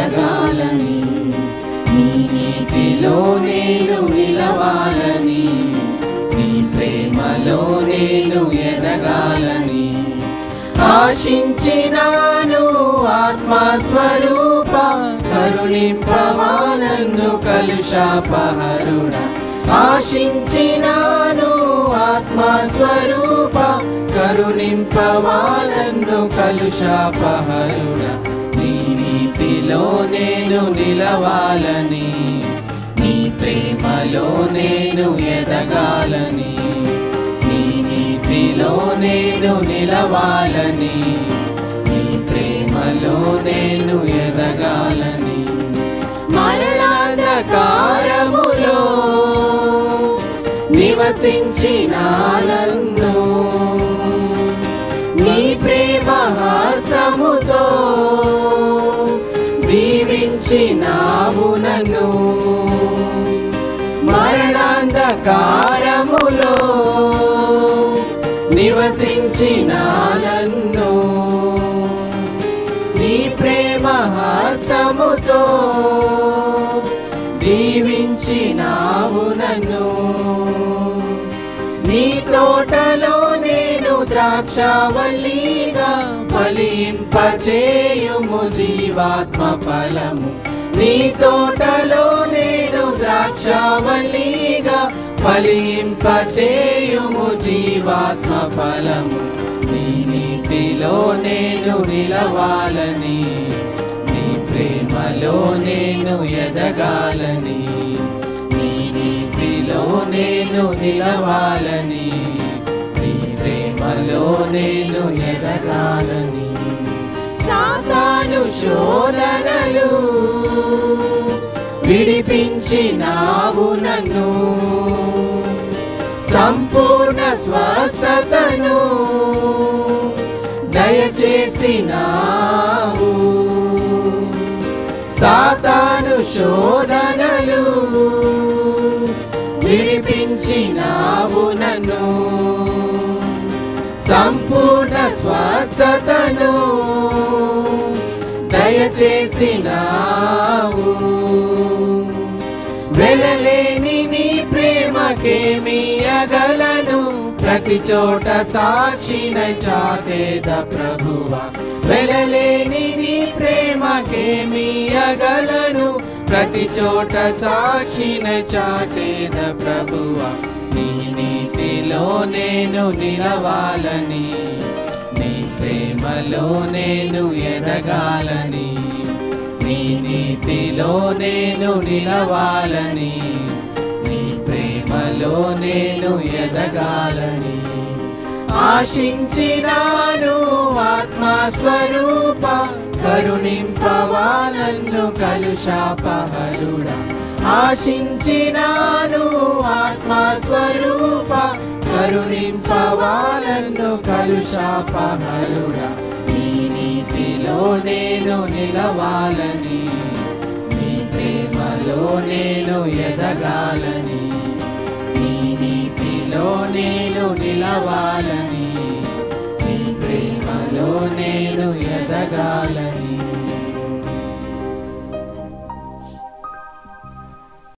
ఎదగాలని నీ నీతిలో నేను నిలవాలని నీ ప్రేమలో నేను ఎదగాలని ఆశించినాను ఆత్మస్వరూప కరుణింపవాలను కలుషాపహరుడ ఆశించినాను ఆత్మస్వరూప కరుణింపవాలను కలుషాపహరుడ నీ నీతిలో నేను నిలవాలని నీ ప్రేమలో నేను ఎదగాలని నీ నీతిలో నేను నిలవాలని నీ ప్రేమలో నేను ఎదగాలని మరణాంధకారములో నివసించిన నన్ను నీ ప్రేమ హాసముతో దీవించినావు నన్ను మరణాంధకారములో నివసించిన నన్ను నీ ప్రేమ హాసముతో దీవించినావు నన్ను నీ తోటలో నేను ద్రాక్షవల్లిగా ఫలింపచేయుము జీవాత్మ ఫలము నీ తోటలో నేను ద్రాక్షవల్లిగా ఫలింపచేయుము జీవాత్మ ఫలము నీ నీతిలో నేను నిలవాలని నీ ప్రేమలో నేను ఎదగాలని నీ నీతిలో నేను నిలవాలని నీ ప్రేమలో నేను ఎదగాలని సాతాను శోధనలు విడిపించినావు నన్ను సంపూర్ణ స్వస్థతను దయచేసినావు సాతాను శోధనలు విడిపించినావు నన్ను సంపూర్ణ స్వస్థతను దయచేసినావు వెళ్ళలేని నీ ప్రేమకేమి అగలను ప్రతి చోట సాక్షిన చాటేద ప్రభువ వెళ్ళలేని నీ ప్రేమకేమి అగలను ప్రతి చోట సాక్షిన చాటేద ప్రభువ నీ నీతిలో నేను నిలవాలని నీ ప్రేమలో నేను ఎదగాలని నీ నీతిలో నేను నిలవాలని నీ ప్రేమలో నేను ఎదగాలని ఆశించినాను ఆత్మస్వరూప కరుణింపవాలను కలుషాపహరుడ ఆశించినాను ఆత్మస్వరూప కరుణింపవాలను కలుషాపహరుడ నీ నీతిలో నేను నిలవాలని నీ ప్రేమలో నేను ఎదగాలని నీ నీతిలో నేను నిలవాలని నీ ప్రేమలో నేను ఎదగాలని